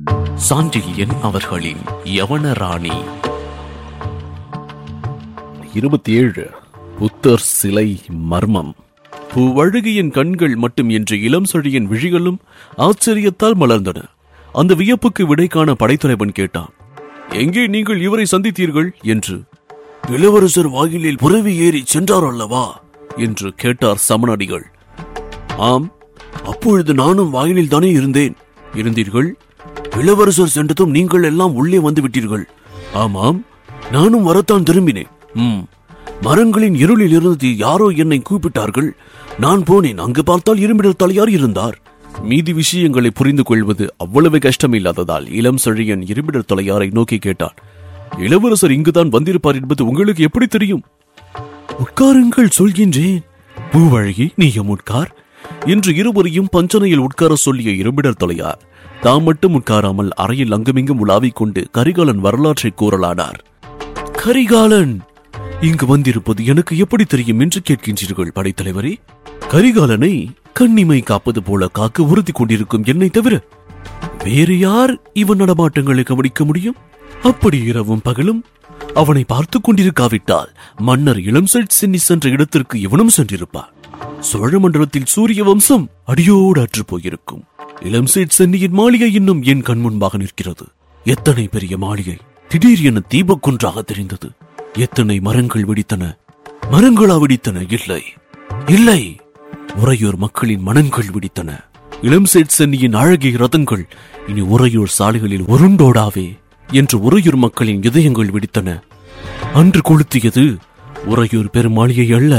சாண்டில்யன் அவர்களின் யவனராணி இருபத்தி ஏழு புத்தர் சிலை மர்மம் பூவழுகியின் கண்கள் மட்டும் என்று இளம் செழியின் விழிகளும் ஆச்சரியத்தால் மலர்ந்தன அந்த வியப்புக்கு விடை காண படைத்தலைவன் கேட்டான் எங்கே நீங்கள் இவரை சந்தித்தீர்கள் என்று இளவரசர் வாயிலில் புறவி ஏறி சென்றார் அல்லவா என்று கேட்டார் சமணடிகள் ஆம் அப்பொழுது நானும் வாயிலில் தானே இருந்தேன் இருந்தீர்கள் இளவரசர் சென்றதும் நீங்கள் எல்லாம் உள்ளே வந்து விட்டீர்கள் ஆமாம் நானும் வரத்தான் திரும்பினேன் ம் மரங்களின் இருளில் இருந்து யாரோ என்னை கூப்பிட்டார்கள் நான் போனேன் அங்கு பார்த்தால் இரும்பிடல் தலையார் இருந்தார் மீதி விஷயங்களை புரிந்து கொள்வது அவ்வளவு கஷ்டமில்லாததால் இளம் செழியன் இரும்பிடல் தலையாரை நோக்கி கேட்டான் இளவரசர் இங்குதான் வந்திருப்பார் என்பது உங்களுக்கு எப்படி தெரியும் உட்காருங்கள் சொல்கின்றேன் பூவழகி நீயும் உட்கார் இன்று இருவரையும் பஞ்சனையில் உட்கார சொல்லிய இரும்பிடர் தொலையார் தாம் மட்டும் உட்காராமல் அறையில் அங்குமிங்கும் உலாவிக் கொண்டு கரிகாலன் வரலாற்றை கூறலானார் கரிகாலன் இங்கு வந்திருப்பது எனக்கு எப்படி தெரியும் என்று கேட்கின்றீர்கள் படைத்தலைவரே கரிகாலனை கண்ணிமை காப்பது போல காக்க உறுதி கொண்டிருக்கும் என்னை தவிர வேறு யார் இவன் நடமாட்டங்களை கவனிக்க முடியும் அப்படி இரவும் பகலும் அவனை பார்த்துக் கொண்டிருக்காவிட்டால் மன்னர் இளம் சென்னி சென்ற இடத்திற்கு இவனும் சென்றிருப்பார் சோழ மண்டலத்தில் சூரிய வம்சம் அடியோடு அற்று போயிருக்கும் இளம் சேட் சென்னியின் மாளிகை இன்னும் என் கண் முன்பாக நிற்கிறது எத்தனை பெரிய மாளிகை திடீர் என தீபக்குன்றாக தெரிந்தது எத்தனை மரங்கள் வெடித்தன மரங்களா வெடித்தன இல்லை இல்லை உறையூர் மக்களின் மனங்கள் வெடித்தன இளம் சேட் சென்னியின் அழகிய ரதங்கள் இனி உறையூர் சாலைகளில் உருண்டோடாவே என்று உறையூர் மக்களின் இதயங்கள் வெடித்தன அன்று கொளுத்தியது உறையூர் பெருமாளிகை அல்ல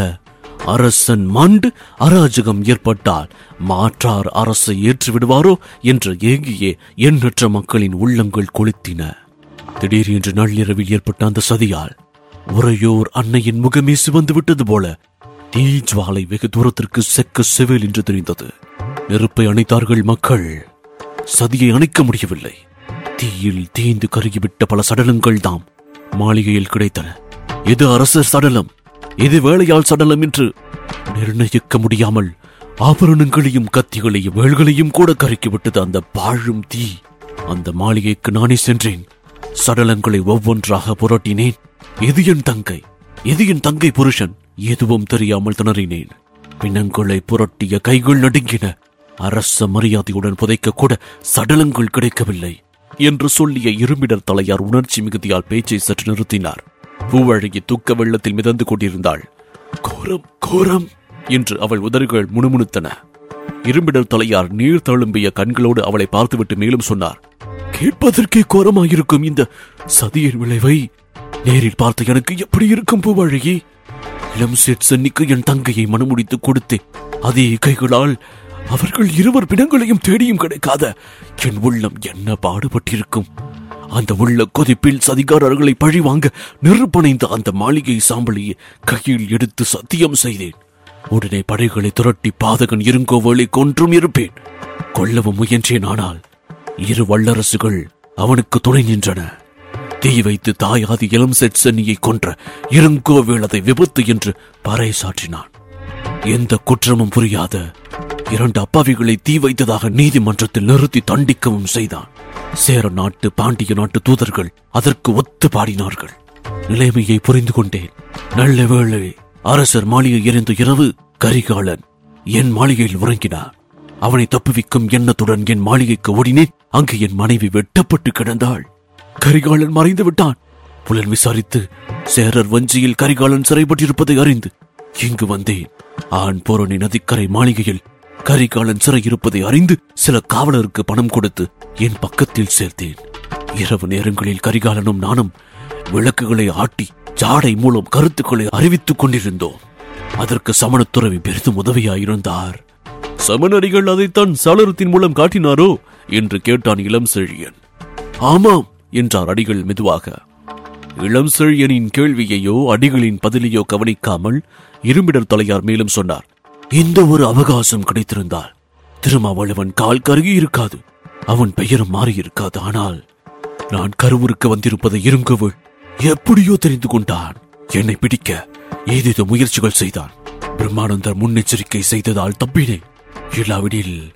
அரசன் மாண்டு அராஜகம் ஏற்பட்டால் மாற்றார் அரசை ஏற்று விடுவாரோ என்ற ஏங்கியே எண்ணற்ற மக்களின் உள்ளங்கள் கொளுத்தின திடீர் என்று நள்ளிரவில் ஏற்பட்ட அந்த சதியால் உறையோர் அன்னையின் முகமே சிவந்து விட்டது போல தீஜ்வாலை வெகு தூரத்திற்கு செக்க செவேல் என்று தெரிந்தது நெருப்பை அணைத்தார்கள் மக்கள் சதியை அணைக்க முடியவில்லை தீயில் தீந்து கருகிவிட்ட பல சடலங்கள் தாம் மாளிகையில் கிடைத்தன எது அரசர் சடலம் எது வேலையாள் சடலம் என்று நிர்ணயிக்க முடியாமல் ஆபரணங்களையும் கத்திகளையும் வேல்களையும் கூட கருக்கிவிட்டது அந்த பாழும் தீ அந்த மாளிகைக்கு நானே சென்றேன் சடலங்களை ஒவ்வொன்றாக புரட்டினேன் எது என் தங்கை எது என் தங்கை புருஷன் எதுவும் தெரியாமல் திணறினேன் பிணங்களை புரட்டிய கைகள் நடுங்கின அரச மரியாதையுடன் புதைக்க கூட சடலங்கள் கிடைக்கவில்லை என்று சொல்லிய இரும்பிடர் தலையார் உணர்ச்சி மிகுதியால் பேச்சை சற்று நிறுத்தினார் பூவழகி துக்க வெள்ளத்தில் மிதந்து கொண்டிருந்தாள் கோரம் கோரம் என்று அவள் உதறுகள் முணுமுணுத்தன இரும்பிடர் தலையார் நீர் தழும்பிய கண்களோடு அவளை பார்த்துவிட்டு மேலும் சொன்னார் கேட்பதற்கே கோரமாயிருக்கும் இந்த சதியின் விளைவை நேரில் பார்த்த எனக்கு எப்படி இருக்கும் பூவழகி இளம் சேட் சென்னிக்கு என் தங்கையை மனமுடித்து கொடுத்தேன் அதே கைகளால் அவர்கள் இருவர் பிணங்களையும் தேடியும் கிடைக்காத என் உள்ளம் என்ன பாடுபட்டிருக்கும் அந்த உள்ள கொதிப்பில் சதிகாரர்களை பழி வாங்க நெருப்பணைந்த அந்த மாளிகை சாம்பலியை கையில் எடுத்து சத்தியம் செய்தேன் உடனே படைகளை துரட்டி பாதகன் இருங்கோவலை கொன்றும் இருப்பேன் கொல்லவும் முயன்றேன் ஆனால் இரு வல்லரசுகள் அவனுக்கு துணை நின்றன தீ வைத்து தாயாதி இளம் செட்சனியை கொன்ற இருங்கோவேள் அதை விபத்து என்று பறைசாற்றினான் எந்த குற்றமும் புரியாத இரண்டு அப்பாவிகளை தீ வைத்ததாக நீதிமன்றத்தில் நிறுத்தி தண்டிக்கவும் செய்தான் சேர நாட்டு பாண்டிய நாட்டு தூதர்கள் அதற்கு ஒத்து பாடினார்கள் நிலைமையை புரிந்து கொண்டேன் நல்ல வேளை அரசர் மாளிகை எரிந்த இரவு கரிகாலன் என் மாளிகையில் உறங்கினார் அவனை தப்புவிக்கும் எண்ணத்துடன் என் மாளிகைக்கு ஓடினேன் அங்கு என் மனைவி வெட்டப்பட்டு கிடந்தாள் கரிகாலன் மறைந்து விட்டான் புலன் விசாரித்து சேரர் வஞ்சியில் கரிகாலன் சிறைப்பட்டிருப்பதை அறிந்து இங்கு வந்தேன் ஆண் போரணி நதிக்கரை மாளிகையில் கரிகாலன் சிறை இருப்பதை அறிந்து சில காவலருக்கு பணம் கொடுத்து என் பக்கத்தில் சேர்த்தேன் இரவு நேரங்களில் கரிகாலனும் நானும் விளக்குகளை ஆட்டி ஜாடை மூலம் கருத்துக்களை அறிவித்துக் கொண்டிருந்தோம் அதற்கு சமணத்துறவி பெரிதும் உதவியாயிருந்தார் சமணரிகள் அதைத்தான் சாளரத்தின் மூலம் காட்டினாரோ என்று கேட்டான் இளம் செழியன் ஆமாம் என்றார் அடிகள் மெதுவாக இளம் செழியனின் கேள்வியையோ அடிகளின் பதிலையோ கவனிக்காமல் இரும்பிடர் தலையார் மேலும் சொன்னார் இந்த ஒரு அவகாசம் கிடைத்திருந்தால் திருமாவளவன் கால் கருகி இருக்காது அவன் பெயரும் மாறி இருக்காது ஆனால் நான் கருவுருக்கு வந்திருப்பதை இருங்கவள் எப்படியோ தெரிந்து கொண்டான் என்னை பிடிக்க ஏதேதோ முயற்சிகள் செய்தான் பிரம்மானந்தர் முன்னெச்சரிக்கை செய்ததால் தப்பினேன் இல்லாவிடில்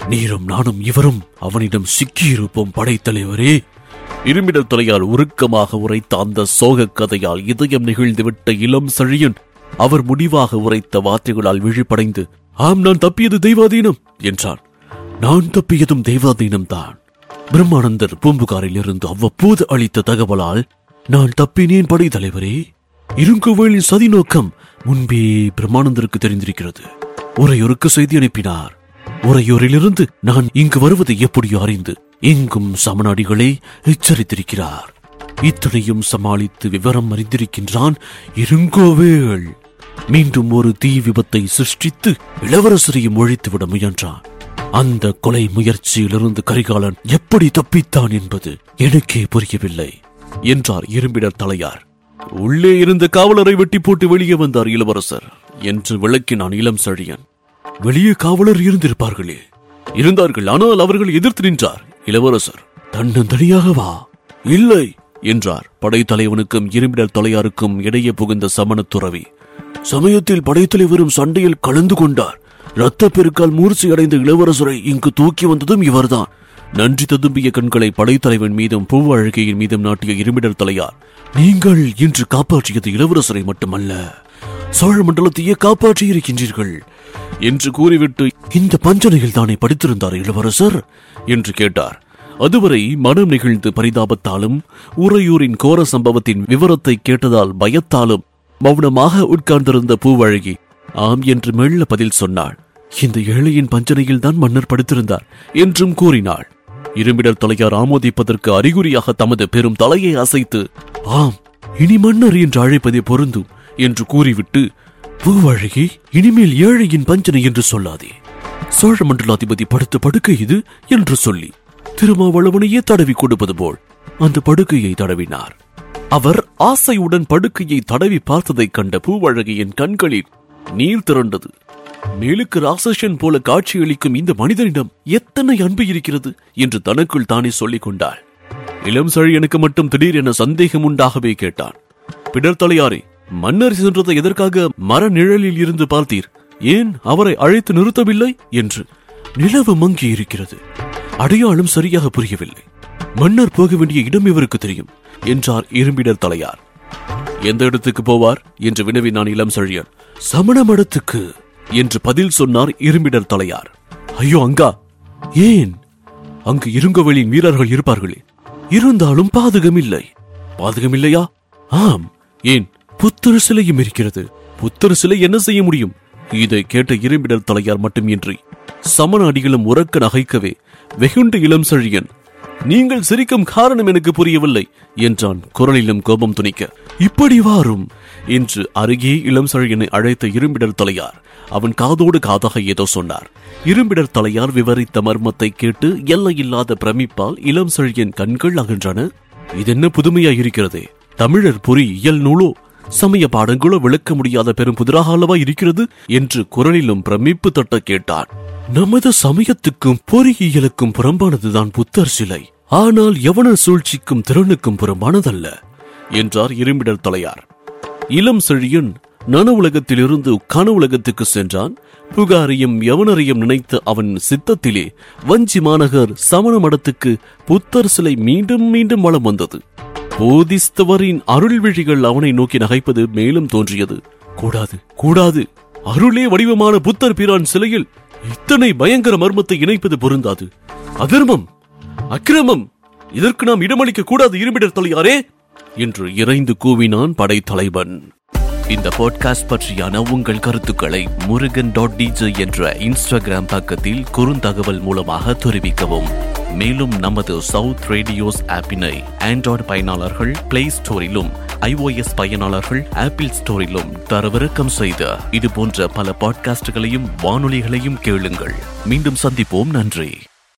நீரும் நானும் இவரும் அவனிடம் சிக்கியிருப்போம் படைத்தலைவரே இருமிடர் தலையால் உருக்கமாக உரைத்த அந்த சோகக் கதையால் இதயம் நெகிழ்ந்துவிட்ட இளம் செழியன் அவர் முடிவாக உரைத்த வார்த்தைகளால் விழிப்படைந்து ஆம் நான் தப்பியது தெய்வாதீனம் என்றான் நான் தப்பியதும் தெய்வாதீனம் தான் பிரம்மானந்தர் பூம்புகாரில் இருந்து அவ்வப்போது அளித்த தகவலால் நான் தப்பினேன் படை தலைவரே இருங்கோவேலின் சதி நோக்கம் முன்பே பிரம்மானந்தருக்கு தெரிந்திருக்கிறது உரையொருக்கு செய்தி அனுப்பினார் உரையோரிலிருந்து நான் இங்கு வருவதை எப்படியோ அறிந்து எங்கும் சமநாடிகளே எச்சரித்திருக்கிறார் இத்தனையும் சமாளித்து விவரம் அறிந்திருக்கின்றான் இருங்கோவேள் மீண்டும் ஒரு தீ விபத்தை சிருஷ்டித்து இளவரசரையும் ஒழித்துவிட முயன்றான் அந்த கொலை முயற்சியிலிருந்து கரிகாலன் எப்படி தப்பித்தான் என்பது எனக்கே புரியவில்லை என்றார் இரும்பிடர் தலையார் உள்ளே இருந்த காவலரை வெட்டி போட்டு வெளியே வந்தார் இளவரசர் என்று விளக்கினான் இளம் செழியன் வெளியே காவலர் இருந்திருப்பார்களே இருந்தார்கள் ஆனால் அவர்கள் எதிர்த்து நின்றார் இளவரசர் தன்னந்தனியாக வா இல்லை என்றார் படைத்தலைவனுக்கும் இரும்பிடர் தலையாருக்கும் இடையே புகுந்த சமணத் துறவி சமயத்தில் படைத்தலைவரும் சண்டையில் கலந்து கொண்டார் இரத்த பெருக்கால் மூர்ச்சி அடைந்த இளவரசரை இங்கு தூக்கி வந்ததும் இவர்தான் நன்றி ததும்பிய கண்களை படைத்தலைவன் மீதும் பூவழகையின் மீதும் நாட்டிய இருமிடர் தலையார் நீங்கள் இன்று காப்பாற்றியது இளவரசரை மட்டுமல்ல சோழ மண்டலத்தையே காப்பாற்றி இருக்கின்றீர்கள் என்று கூறிவிட்டு இந்த பஞ்சனையில் தானே படித்திருந்தார் இளவரசர் என்று கேட்டார் அதுவரை மனம் நெகிழ்ந்து பரிதாபத்தாலும் உறையூரின் கோர சம்பவத்தின் விவரத்தை கேட்டதால் பயத்தாலும் மௌனமாக உட்கார்ந்திருந்த பூவழகி ஆம் என்று மெல்ல பதில் சொன்னாள் இந்த ஏழையின் பஞ்சனையில் தான் மன்னர் படுத்திருந்தார் என்றும் கூறினாள் இருமிடர் தலையார் ஆமோதிப்பதற்கு அறிகுறியாக தமது பெரும் தலையை அசைத்து ஆம் இனி மன்னர் என்று அழைப்பதே பொருந்தும் என்று கூறிவிட்டு பூவழகி இனிமேல் ஏழையின் பஞ்சனை என்று சொல்லாதே சோழ மண்டலாதிபதி படுத்த படுக்கை இது என்று சொல்லி திருமாவளவனையே தடவி கொடுப்பது போல் அந்த படுக்கையை தடவினார் அவர் ஆசையுடன் படுக்கையை தடவி பார்த்ததைக் கண்ட பூவழகியின் கண்களில் நீர் திரண்டது மேலுக்கு ராசசன் போல காட்சியளிக்கும் இந்த மனிதனிடம் எத்தனை அன்பு இருக்கிறது என்று தனக்குள் தானே சொல்லிக் கொண்டாள் இளம் சழியனுக்கு மட்டும் திடீரென சந்தேகம் உண்டாகவே கேட்டான் பிடர் தலையாரே மன்னர் சென்றதை எதற்காக மர நிழலில் இருந்து பார்த்தீர் ஏன் அவரை அழைத்து நிறுத்தவில்லை என்று நிலவு மங்கி இருக்கிறது அடையாளம் சரியாக புரியவில்லை மன்னர் போக வேண்டிய இடம் இவருக்கு தெரியும் என்றார் இரும்பிடர் தலையார் எந்த இடத்துக்கு போவார் என்று வினவினான் இளம் செழியன் சமண மடத்துக்கு என்று பதில் சொன்னார் இரும்பிடர் தலையார் ஐயோ அங்கா ஏன் அங்கு இருங்கோவலின் வீரர்கள் இருப்பார்களே இருந்தாலும் பாதகம் இல்லை பாதகம் இல்லையா ஆம் ஏன் புத்தர் சிலையும் இருக்கிறது புத்தர் சிலை என்ன செய்ய முடியும் இதை கேட்ட இரும்பிடர் தலையார் மட்டுமின்றி சமண அடிகளும் உறக்க நகைக்கவே வெகுண்டு இளம் செழியன் நீங்கள் சிரிக்கும் காரணம் எனக்கு புரியவில்லை என்றான் குரலிலும் கோபம் துணிக்க இப்படி வாரும் என்று அருகே இளம் செழியனை அழைத்த இரும்பிடர் தலையார் அவன் காதோடு காதாக ஏதோ சொன்னார் இரும்பிடர் தலையார் விவரித்த மர்மத்தை கேட்டு எல்லையில்லாத பிரமிப்பால் இளம் செழியன் கண்கள் அகன்றன இதென்ன புதுமையா இருக்கிறதே தமிழர் பொறி இயல் நூலோ சமய பாடங்களோ விளக்க முடியாத பெரும் புதிராக அல்லவா இருக்கிறது என்று குரலிலும் பிரமிப்பு தட்ட கேட்டான் நமது சமயத்துக்கும் பொறியியலுக்கும் புறம்பானதுதான் புத்தர் சிலை ஆனால் எவன சூழ்ச்சிக்கும் திறனுக்கும் புறம்பானதல்ல என்றார் இரும்பிடர் தலையார் இளம் செழியன் நனவுலகத்திலிருந்து கனவுலகத்துக்கு சென்றான் புகாரையும் யவனரையும் நினைத்த அவன் சித்தத்திலே வஞ்சி மாநகர் சமண மடத்துக்கு புத்தர் சிலை மீண்டும் மீண்டும் வளம் வந்தது போதிஸ்தவரின் அருள் விழிகள் அவனை நோக்கி நகைப்பது மேலும் தோன்றியது கூடாது கூடாது அருளே வடிவமான புத்தர் பிரான் சிலையில் இத்தனை பயங்கர மர்மத்தை இணைப்பது பொருந்தாது அதர்மம் அக்கிரமம் இதற்கு நாம் இடமளிக்க கூடாது இருமிடர் தலையாரே என்று இறைந்து கூவினான் படைத்தலைவன் இந்த பாட்காஸ்ட் பற்றியான உங்கள் கருத்துக்களை முருகன் டாட் டிஜே என்ற இன்ஸ்டாகிராம் பக்கத்தில் குறுந்தகவல் மூலமாக தெரிவிக்கவும் மேலும் நமது சவுத் ரேடியோஸ் ஆப்பினை ஆண்ட்ராய்டு பயனாளர்கள் பிளே ஸ்டோரிலும் ஐஓஎஸ் பயனாளர்கள் ஆப்பிள் ஸ்டோரிலும் தரவிறக்கம் செய்த இது போன்ற பல பாட்காஸ்டுகளையும் வானொலிகளையும் கேளுங்கள் மீண்டும் சந்திப்போம் நன்றி